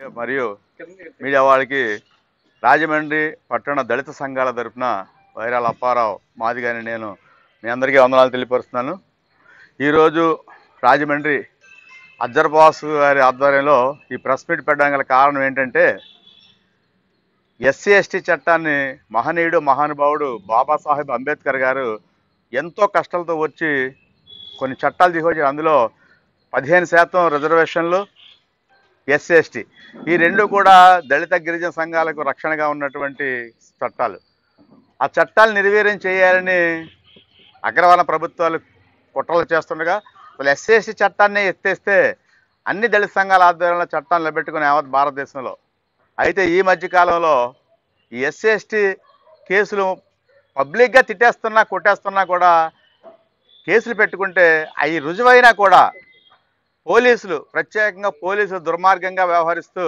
మరియు మీడియా వాళ్ళకి రాజమండ్రి పట్టణ దళిత సంఘాల తరపున వైరాల అప్పారావు మాదిగాని నేను మీ అందరికీ వందనాలు తెలియపరుస్తున్నాను ఈరోజు రాజమండ్రి అజ్జర్బాస్ గారి ఆధ్వర్యంలో ఈ ప్రెస్ మీట్ పెట్టడానికి గల కారణం ఏంటంటే ఎస్సీ ఎస్టీ చట్టాన్ని మహనీయుడు మహానుభావుడు బాబాసాహెబ్ అంబేద్కర్ గారు ఎంతో కష్టాలతో వచ్చి కొన్ని చట్టాలు తీసుకొచ్చి అందులో పదిహేను శాతం రిజర్వేషన్లు ఎస్సీ ఎస్టీ ఈ రెండు కూడా దళిత గిరిజన సంఘాలకు రక్షణగా ఉన్నటువంటి చట్టాలు ఆ చట్టాలు నిర్వీర్యం చేయాలని అగ్రవర్ణ ప్రభుత్వాలు కుట్రలు చేస్తుండగా అసలు ఎస్సీ ఎస్టీ చట్టాన్ని ఎత్తేస్తే అన్ని దళిత సంఘాల ఆధ్వర్యంలో చట్టాన్ని నిలబెట్టుకునే యావత్ భారతదేశంలో అయితే ఈ మధ్య కాలంలో ఈ ఎస్సీ ఎస్టీ కేసులు పబ్లిక్గా తిట్టేస్తున్నా కొట్టేస్తున్నా కూడా కేసులు పెట్టుకుంటే అవి రుజువైనా కూడా పోలీసులు ప్రత్యేకంగా పోలీసులు దుర్మార్గంగా వ్యవహరిస్తూ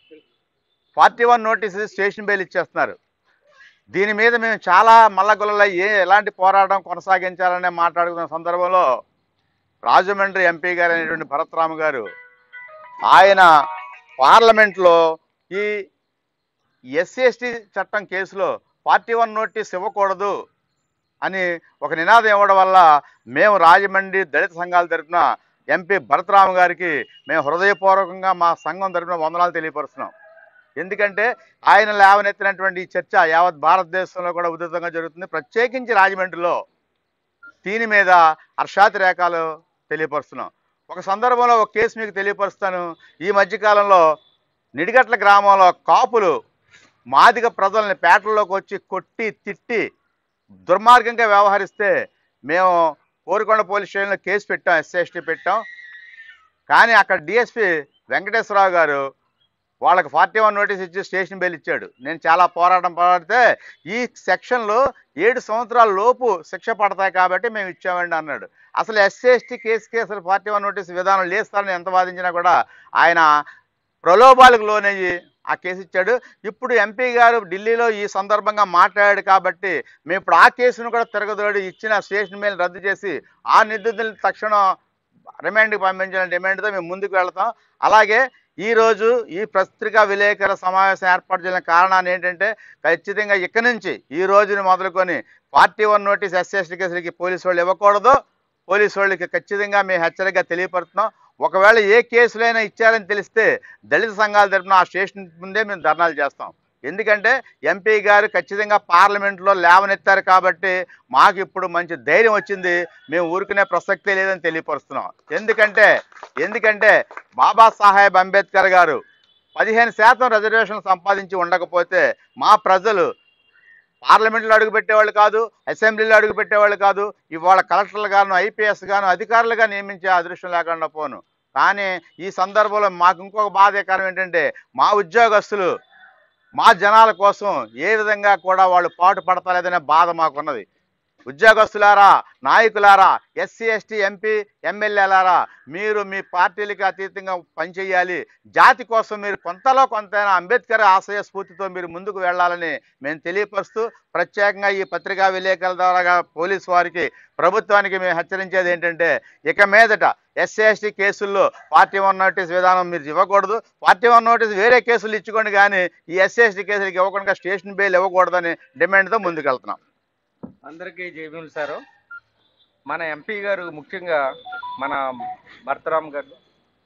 forty one notice station bail ఇచ్చేస్తున్నారు దీని మీద మేము చాలా మల్లగొల్ల ఏ ఎలాంటి పోరాటం కొనసాగించాలనే మాట్లాడుకున్న సందర్భంలో రాజమండ్రి ఎంపీ గారు అనేటువంటి భరత్రామ గారు ఆయన పార్లమెంట్లో ఈ ఎస్సీ ఎస్టీ చట్టం కేసులో ఫార్టీ వన్ నోటీస్ ఇవ్వకూడదు అని ఒక నినాదం ఇవ్వడం వల్ల మేము రాజమండ్రి దళిత సంఘాల తరపున ఎంపీ భరతరామ గారికి మేము హృదయపూర్వకంగా మా సంఘం తరపున వందనాలు తెలియపరుస్తున్నాం ఎందుకంటే ఆయన లేవనెత్తినటువంటి ఈ చర్చ యావత్ భారతదేశంలో కూడా ఉధృతంగా జరుగుతుంది ప్రత్యేకించి రాజమండ్రిలో దీని మీద హర్షాతి రేఖలు తెలియపరుస్తున్నాం ఒక సందర్భంలో ఒక కేసు మీకు తెలియపరుస్తాను ఈ మధ్యకాలంలో నిడిగట్ల గ్రామంలో కాపులు మాదిగ ప్రజల్ని పేటల్లోకి వచ్చి కొట్టి తిట్టి దుర్మార్గంగా వ్యవహరిస్తే మేము కోరికొండ పోలీస్ స్టేషన్లో కేసు పెట్టాం ఎస్సీ పెట్టాం కానీ అక్కడ డిఎస్పి వెంకటేశ్వరరావు గారు వాళ్ళకి ఫార్టీ వన్ నోటీస్ ఇచ్చి స్టేషన్ బెయిల్ ఇచ్చాడు నేను చాలా పోరాటం పోరాడితే ఈ సెక్షన్లో ఏడు సంవత్సరాల లోపు శిక్ష పడతాయి కాబట్టి మేము ఇచ్చామండి అన్నాడు అసలు ఎస్సీ ఎస్టీ కేసుకి అసలు ఫార్టీ వన్ నోటీస్ విధానం లేస్తారని ఎంత వాదించినా కూడా ఆయన ప్రలోభాలకు లోనయ్యి ఆ కేసు ఇచ్చాడు ఇప్పుడు ఎంపీ గారు ఢిల్లీలో ఈ సందర్భంగా మాట్లాడాడు కాబట్టి మేము ఇప్పుడు ఆ కేసును కూడా తిరగదోడి ఇచ్చిన స్టేషన్ మీద రద్దు చేసి ఆ నిందితులను తక్షణం రిమాండ్కి పంపించాలని డిమాండ్తో మేము ముందుకు వెళ్తాం అలాగే ఈ రోజు ఈ పత్రికా విలేకరుల సమావేశం ఏర్పాటు చేసిన కారణాన్ని ఏంటంటే ఖచ్చితంగా ఇక్కడి నుంచి ఈ రోజుని మొదలుకొని ఫార్టీ వన్ నోటీస్ ఎస్సీ కేసులకి పోలీసు వాళ్ళు ఇవ్వకూడదు పోలీసు వాళ్ళకి ఖచ్చితంగా మేము హెచ్చరికగా తెలియపరుస్తున్నాం ఒకవేళ ఏ కేసులైనా ఇచ్చారని తెలిస్తే దళిత సంఘాల తరపున ఆ స్టేషన్ ముందే మేము ధర్నాలు చేస్తాం ఎందుకంటే ఎంపీ గారు ఖచ్చితంగా పార్లమెంట్లో లేవనెత్తారు కాబట్టి మాకు ఇప్పుడు మంచి ధైర్యం వచ్చింది మేము ఊరుకునే ప్రసక్తే లేదని తెలియపరుస్తున్నాం ఎందుకంటే ఎందుకంటే బాబాసాహెబ్ అంబేద్కర్ గారు పదిహేను శాతం రిజర్వేషన్ సంపాదించి ఉండకపోతే మా ప్రజలు పార్లమెంట్లో అడుగు పెట్టేవాళ్ళు కాదు అసెంబ్లీలో అడుగు పెట్టేవాళ్ళు కాదు ఇవాళ కలెక్టర్లు గాను ఐపీఎస్ గాను అధికారులుగా నియమించే అదృష్టం లేకుండా పోను కానీ ఈ సందర్భంలో మాకు ఇంకొక బాధాకరం ఏంటంటే మా ఉద్యోగస్తులు మా జనాల కోసం ఏ విధంగా కూడా వాళ్ళు పాటు పడతలేదనే బాధ మాకున్నది ఉద్యోగస్తులారా నాయకులారా ఎస్సీ ఎస్టీ ఎంపీ ఎమ్మెల్యేలారా మీరు మీ పార్టీలకి అతీతంగా పనిచేయాలి జాతి కోసం మీరు కొంతలో కొంతైనా అంబేద్కర్ ఆశయ స్ఫూర్తితో మీరు ముందుకు వెళ్ళాలని మేము తెలియపరుస్తూ ప్రత్యేకంగా ఈ పత్రికా విలేకరుల ద్వారా పోలీసు వారికి ప్రభుత్వానికి మేము హెచ్చరించేది ఏంటంటే ఇక మీదట ఎస్సీ ఎస్టీ కేసుల్లో పార్టీ వన్ నోటీస్ విధానం మీరు ఇవ్వకూడదు పార్టీ వన్ నోటీస్ వేరే కేసులు ఇచ్చుకోండి కానీ ఈ ఎస్సీ ఎస్టీ కేసులకి ఇవ్వకుండా స్టేషన్ బెయిల్ ఇవ్వకూడదని డిమాండ్తో ముందుకు వెళ్తున్నాం అందరికీ జైబీములు సారు మన ఎంపీ గారు ముఖ్యంగా మన భర్తరామ్ గారు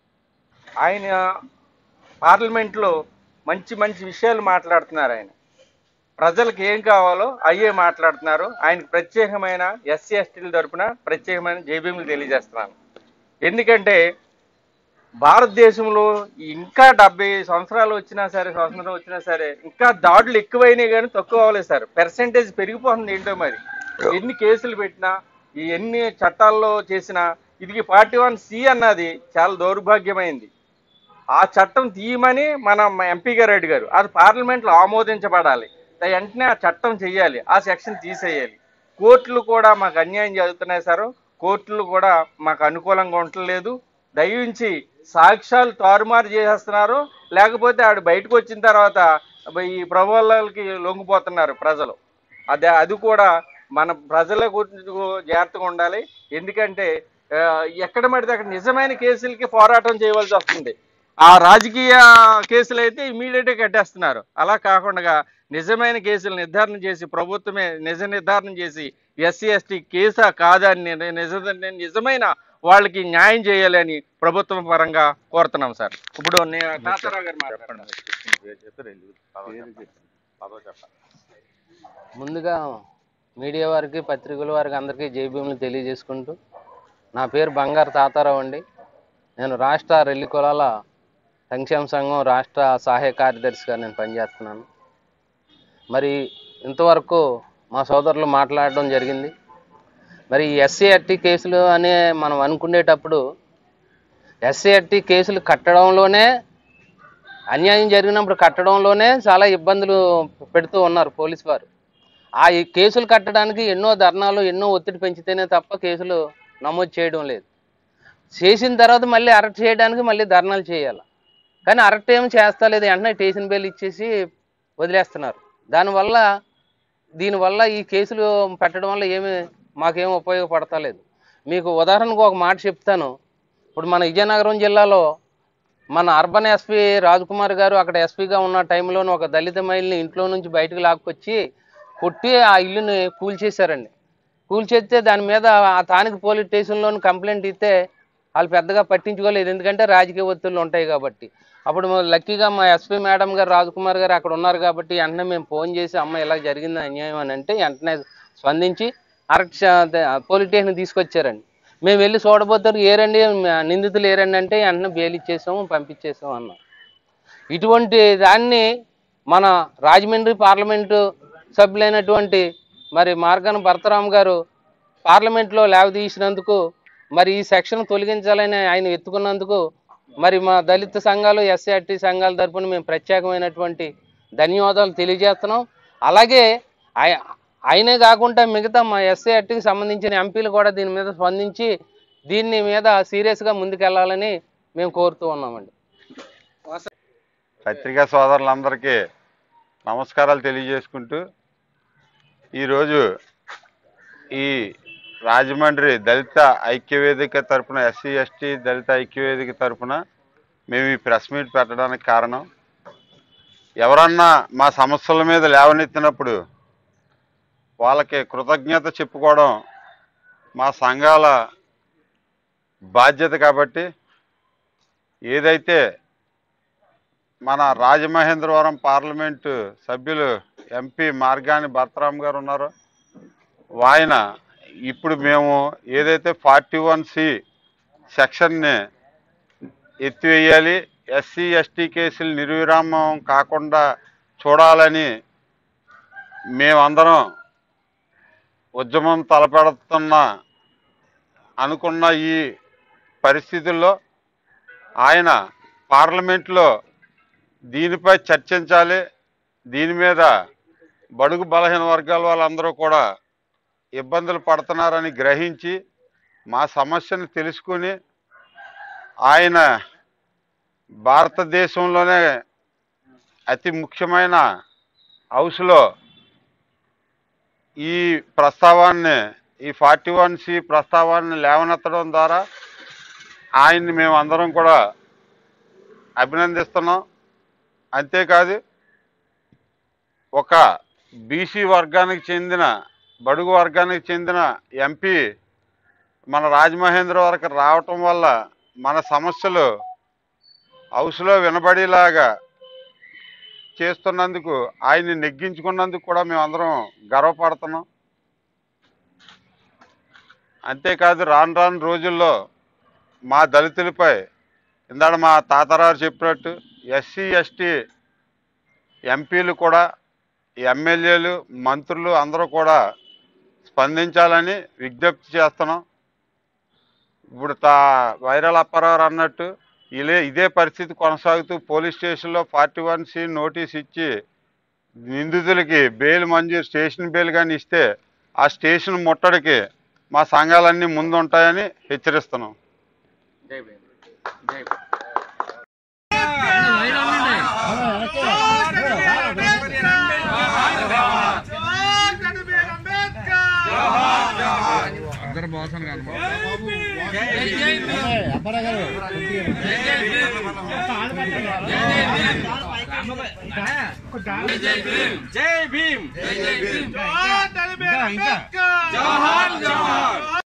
ఆయన పార్లమెంట్లో మంచి మంచి విషయాలు మాట్లాడుతున్నారు ఆయన ప్రజలకు ఏం కావాలో అయ్యే మాట్లాడుతున్నారు ఆయనకు ప్రత్యేకమైన ఎస్సీ ఎస్టీల తరపున ప్రత్యేకమైన జైబీములు తెలియజేస్తున్నాను ఎందుకంటే భారతదేశంలో ఇంకా డెబ్బై సంవత్సరాలు వచ్చినా సరే స్వాతంత్రం వచ్చినా సరే ఇంకా దాడులు ఎక్కువైనాయి కానీ తక్కువ అవ్వలేదు సార్ పర్సంటేజ్ పెరిగిపోతుంది ఏంటో మరి ఎన్ని కేసులు పెట్టినా ఈ ఎన్ని చట్టాల్లో చేసినా ఇది ఫార్టీ వన్ సి అన్నది చాలా దౌర్భాగ్యమైంది ఆ చట్టం తీయమని మన ఎంపీ గారు అడిగారు అది పార్లమెంట్లో ఆమోదించబడాలి దా- వెంటనే ఆ చట్టం చెయ్యాలి ఆ సెక్షన్ తీసేయాలి కోర్టులు కూడా మాకు అన్యాయం జరుగుతున్నాయి సార్ కోర్టులు కూడా మాకు అనుకూలంగా ఉండలేదు దయించి సాక్ష్యాలు తారుమారు చేసేస్తున్నారు లేకపోతే ఆడు బయటకు వచ్చిన తర్వాత ఈ ప్రభుత్వాలకి లొంగిపోతున్నారు ప్రజలు అదే అది కూడా మన ప్రజల గురించి జాగ్రత్తగా ఉండాలి ఎందుకంటే ఆ, ఎక్కడ పడితే అక్కడ నిజమైన కేసులకి పోరాటం చేయవలసి వస్తుంది ఆ రాజకీయ కేసులు అయితే ఇమీడియట్గా కట్టేస్తున్నారు అలా కాకుండా నిజమైన కేసులు నిర్ధారణ చేసి ప్రభుత్వమే నిజ నిర్ధారణ చేసి ఎస్సీ ఎస్టీ కేసా కాదా అని నిర్- నిజ నిజమైన వాళ్ళకి న్యాయం చేయాలని ప్రభుత్వం పరంగా కోరుతున్నాం సార్ ఇప్పుడు నేను తాతారావు గారు మాట్లాడండి ముందుగా మీడియా వారికి పత్రికల వారికి అందరికీ జైభీములు తెలియజేసుకుంటూ నా పేరు బంగారు తాతారావు అండి నేను రాష్ట్ర రెల్లి కులాల సంక్షేమ సంఘం రాష్ట్ర సహాయ కార్యదర్శిగా నేను పనిచేస్తున్నాను మరి ఇంతవరకు మా సోదరులు మాట్లాడడం జరిగింది మరి ఎస్సీ ఎస్టీ కేసులు అని మనం అనుకునేటప్పుడు ఎస్సీ ఎస్టీ కేసులు కట్టడంలోనే అన్యాయం జరిగినప్పుడు కట్టడంలోనే చాలా ఇబ్బందులు పెడుతూ ఉన్నారు పోలీసు వారు ఆ ఈ కేసులు కట్టడానికి ఎన్నో ధర్నాలు ఎన్నో ఒత్తిడి పెంచితేనే తప్ప కేసులు నమోదు చేయడం లేదు చేసిన తర్వాత మళ్ళీ అరెస్ట్ చేయడానికి మళ్ళీ ధర్నాలు చేయాలి కానీ అరెస్ట్ ఏమి చేస్తలేదు వెంటనే స్టేషన్ బెయిల్ ఇచ్చేసి వదిలేస్తున్నారు దానివల్ల దీనివల్ల ఈ కేసులు పెట్టడం వల్ల ఏమి మాకేం ఉపయోగపడతలేదు మీకు ఉదాహరణకు ఒక మాట చెప్తాను ఇప్పుడు మన విజయనగరం జిల్లాలో మన అర్బన్ ఎస్పీ కుమార్ గారు అక్కడ ఎస్పీగా ఉన్న టైంలోనే ఒక దళిత మహిళని ఇంట్లో నుంచి బయటకు లాక్కొచ్చి కొట్టి ఆ ఇల్లుని కూల్చేశారండి కూల్చేస్తే దాని మీద ఆ స్థానిక పోలీస్ స్టేషన్లోని కంప్లైంట్ ఇస్తే వాళ్ళు పెద్దగా పట్టించుకోలేదు ఎందుకంటే రాజకీయ ఒత్తిళ్ళు ఉంటాయి కాబట్టి అప్పుడు మా- లక్కీగా మా ఎస్పీ మేడం గారు రాజకుమార్ గారు అక్కడ ఉన్నారు కాబట్టి వెంటనే మేము ఫోన్ చేసి అమ్మ ఇలా జరిగింది అన్యాయం అని అంటే వెంటనే స్పందించి అరెస్ట్ పోలీస్ స్టేషన్ తీసుకొచ్చారండి మేము వెళ్ళి చూడబోతారు ఏరండి నిందితులు ఏరండి అంటే వెంటనే బెయిల్ ఇచ్చేసాము పంపించేసాం అన్నాం ఇటువంటి దాన్ని మన రాజమండ్రి పార్లమెంటు సభ్యులైనటువంటి మరి మార్గాన భరతరామ్ గారు పార్లమెంట్లో లేవదీసినందుకు మరి ఈ సెక్షన్ తొలగించాలని ఆయన ఎత్తుకున్నందుకు మరి మా దళిత సంఘాలు ఎస్సీ సంఘాల తరపున మేము ప్రత్యేకమైనటువంటి ధన్యవాదాలు తెలియజేస్తున్నాం అలాగే ఆయ- ఆయనే కాకుండా మిగతా మా ఎస్సీ అట్టికి సంబంధించిన ఎంపీలు కూడా దీని మీద స్పందించి దీన్ని మీద సీరియస్గా ముందుకెళ్లాలని మేము కోరుతూ ఉన్నామండి పత్రికా సోదరులందరికీ నమస్కారాలు తెలియజేసుకుంటూ ఈరోజు ఈ రాజమండ్రి దళిత ఐక్యవేదిక తరపున ఎస్సీ ఎస్టీ దళిత ఐక్యవేదిక తరపున మేము ఈ ప్రెస్ మీట్ పెట్టడానికి కారణం ఎవరన్నా మా సమస్యల మీద లేవనెత్తినప్పుడు వాళ్ళకి కృతజ్ఞత చెప్పుకోవడం మా సంఘాల బాధ్యత కాబట్టి ఏదైతే మన రాజమహేంద్రవరం పార్లమెంటు సభ్యులు ఎంపీ మార్గాని భర్తరామ్ గారు ఉన్నారో ఆయన ఇప్పుడు మేము ఏదైతే ఫార్టీ వన్ సి సెక్షన్ని ఎత్తివేయాలి ఎస్సీ ఎస్టీ కేసులు నిర్విరామం కాకుండా చూడాలని మేమందరం ఉద్యమం తలపెడుతున్న అనుకున్న ఈ పరిస్థితుల్లో ఆయన పార్లమెంట్లో దీనిపై చర్చించాలి దీని మీద బడుగు బలహీన వర్గాల వాళ్ళందరూ కూడా ఇబ్బందులు పడుతున్నారని గ్రహించి మా సమస్యను తెలుసుకుని ఆయన భారతదేశంలోనే అతి ముఖ్యమైన హౌస్లో ఈ ప్రస్తావాన్ని ఈ ఫార్టీ వన్ సి ప్రస్తావాన్ని లేవనెత్తడం ద్వారా ఆయన్ని మేము అందరం కూడా అభినందిస్తున్నాం అంతేకాదు ఒక బీసీ వర్గానికి చెందిన బడుగు వర్గానికి చెందిన ఎంపీ మన రాజమహేంద్ర వరకు రావటం వల్ల మన సమస్యలు హౌస్లో వినబడేలాగా చేస్తున్నందుకు ఆయన్ని నెగ్గించుకున్నందుకు కూడా మేమందరం గర్వపడుతున్నాం అంతేకాదు రాను రాను రోజుల్లో మా దళితులపై ఇందాడ మా తాతరారు చెప్పినట్టు ఎస్సీ ఎస్టీ ఎంపీలు కూడా ఎమ్మెల్యేలు మంత్రులు అందరూ కూడా స్పందించాలని విజ్ఞప్తి చేస్తున్నాం ఇప్పుడు తా వైరల్ అప్పారావు అన్నట్టు ఇదే ఇదే పరిస్థితి కొనసాగుతూ పోలీస్ స్టేషన్లో ఫార్టీ వన్ సి నోటీస్ ఇచ్చి నిందితులకి బెయిల్ మంజూరు స్టేషన్ బెయిల్ కానీ ఇస్తే ఆ స్టేషన్ ముట్టడికి మా సంఘాలన్నీ ముందు ఉంటాయని హెచ్చరిస్తున్నాం జై భీమ్ జై భీమ్ అందరూ బాగుంది జై భీమ్ ఇంకా ఇంకా జవహర్ జవహర్